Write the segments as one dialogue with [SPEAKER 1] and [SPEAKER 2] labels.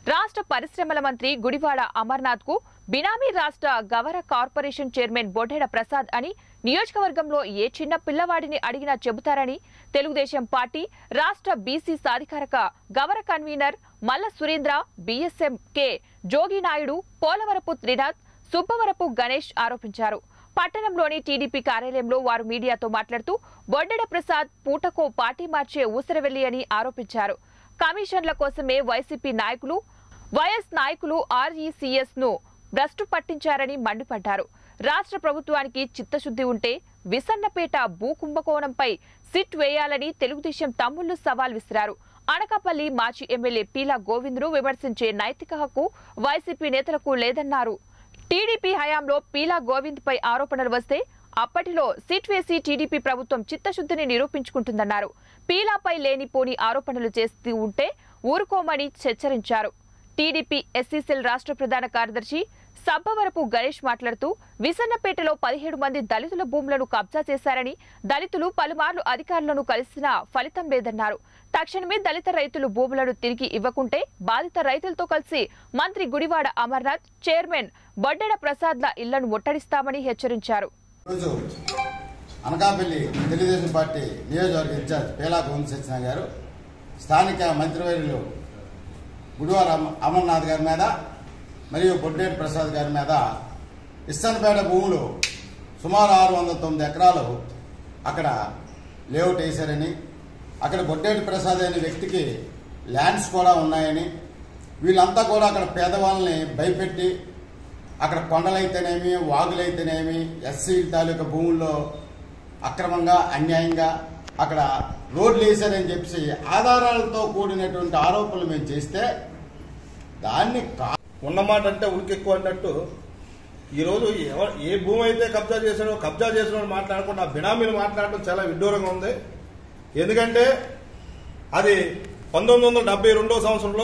[SPEAKER 1] రాష్ట్ర పరిశ్రమల మంత్రి గుడివాడ అమర్నాథ్ కు బినామీ రాష్ట్ర గవర కార్పొరేషన్ చైర్మన్ బొడ్డెడ ప్రసాద్ అని నియోజకవర్గంలో ఏ చిన్న పిల్లవాడిని అడిగినా చెబుతారని తెలుగుదేశం పార్టీ రాష్ట్ర బీసీ సాధికారక Gavara convener Malla Surendra BSM K Jogi Naidu Polavarapu Trinath Subbavarapu Ganesh ఆరోపించారు పట్టణంలోని టీడీపీ కార్యాలయంలో వారు మీడియాతో మాట్లాడుతూ బొడ్డెడ ప్రసాద్ పూటకో పార్టీ మార్చే ఊసరవెల్లి అని ఆరోపించారు కమిషన్ల కోసమే వైసీపీ నాయకులు వైఎస్ నాయకులు ఆర్ఈసీఎస్ ను భ్రష్టు పట్టించారని మండిపడ్డారు రాష్ట్ర ప్రభుత్వానికి చిత్తశుద్ధి ఉంటే విసన్నపేట భూ కుంభకోణంపై సిట్ వేయాలని తెలుగుదేశం తమ్ముళ్లు సవాల్ విసిరారు అనకాపల్లి మాజీ ఎమ్మెల్యే పీలా గోవిందును విమర్శించే నైతిక హక్కు వైసీపీ నేతలకు లేదన్నారు టీడీపీ హయాంలో పీలా గోవింద్ పై ఆరోపణలు వస్తే అప్పటిలో సిట్ వేసి టీడీపీ ప్రభుత్వం చిత్తశుద్ధిని నిరూపించుకుంటుందన్నారు పీలాపై లేనిపోని ఆరోపణలు చేస్తూ ఉంటే ఊరుకోమని హెచ్చరించారు టీడీపీ ఎస్సీసీఎల్ రాష్ట్ర ప్రధాన కార్యదర్శి సబ్బవరపు గణేష్ మాట్లాడుతూ విసన్నపేటలో పదిహేడు మంది దళితుల భూములను కబ్జా చేశారని దళితులు పలుమార్లు అధికారులను కలిసినా ఫలితం లేదన్నారు తక్షణమే దళిత రైతులు భూములను తిరిగి ఇవ్వకుంటే బాధిత రైతులతో కలిసి మంత్రి గుడివాడ అమర్నాథ్ చైర్మన్ బొడ్డెడ ప్రసాద్ల ఇళ్లను ముట్టడిస్తామని హెచ్చరించారు
[SPEAKER 2] ఈరోజు అనకాపల్లి తెలుగుదేశం పార్టీ నియోజకవర్గ ఇన్ఛార్జ్ పేలా గోవింద సత్యనారాయణ గారు స్థానిక మంత్రివర్యులు గుడివార అమ- అమర్నాథ్ గారి మీద మరియు బొడ్డేటి ప్రసాద్ గారి మీద ఇస్తన్పేట భూములు సుమారు ఆరు వందల తొమ్మిది ఎకరాలు అక్కడ లేఅవుట్ వేశారని అక్కడ బొడ్డేటి ప్రసాద్ అనే వ్యక్తికి ల్యాండ్స్ కూడా ఉన్నాయని వీళ్ళంతా కూడా అక్కడ పేదవాళ్ళని భయపెట్టి అక్కడ కొండలైతేనేమి వాగులైతేనేమి ఎస్సీ తాలూకా భూముల్లో అక్రమంగా అన్యాయంగా అక్కడ రోడ్లు వేశారని చెప్పి ఆధారాలతో కూడినటువంటి ఆరోపణలు మేము చేస్తే దాన్ని కా-
[SPEAKER 3] ఉన్నమాట అంటే ఉనికి ఎక్కువ అన్నట్టు ఈరోజు ఎవ- ఏ భూమి అయితే కబ్జా చేసాడో కబ్జా చేసిన మాట్లాడకుండా బినామీలు మాట్లాడడం చాలా విడ్డూరంగా ఉంది ఎందుకంటే అది పంతొమ్మిది వందల డెబ్బై రెండో సంవత్సరంలో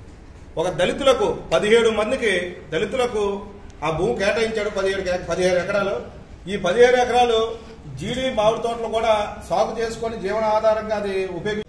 [SPEAKER 3] ఒక దళితులకు పదిహేడు మందికి దళితులకు ఆ భూమి కేటాయించాడు పదిహేడు కే- పదిహేడు ఎకరాలు ఈ పదిహేడు ఎకరాలు జీడి మామిడి తోటలు కూడా సాగు చేసుకొని జీవనాధారంగా అది ఉపయోగి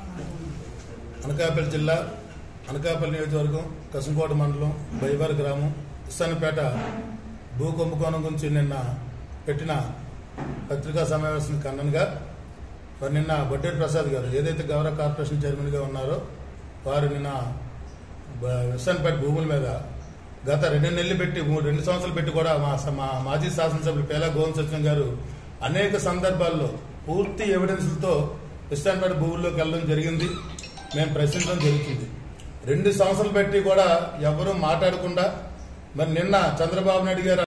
[SPEAKER 4] అనకాపల్లి జిల్లా అనకాపల్లి నియోజకవర్గం కసంకోట మండలం బైవారి గ్రామం ఇస్తానపేట భూ కుంభకోణం గురించి నిన్న పెట్టిన పత్రికా సమావేశం ఖండనగా మరి నిన్న బొడ్డేటి ప్రసాద్ గారు ఏదైతే గౌరవ కార్పొరేషన్ చైర్మన్గా ఉన్నారో వారు నిన్న బ- విస్తానపేట భూముల మీద గత రెండు నెలలు పెట్టి మూడు రెండు సంవత్సరాలు పెట్టి కూడా మా స- మా మాజీ శాసనసభ్యులు పేలా గోవింద సత్యం గారు అనేక సందర్భాల్లో పూర్తి ఎవిడెన్స్లతో విస్తానపేట భూముల్లోకి వెళ్ళడం జరిగింది మేము ప్రశ్నించడం జరుగుతుంది రెండు సంవత్సరాలు పెట్టి కూడా ఎవరూ మాట్లాడకుండా మరి నిన్న చంద్రబాబు నాయుడు గారు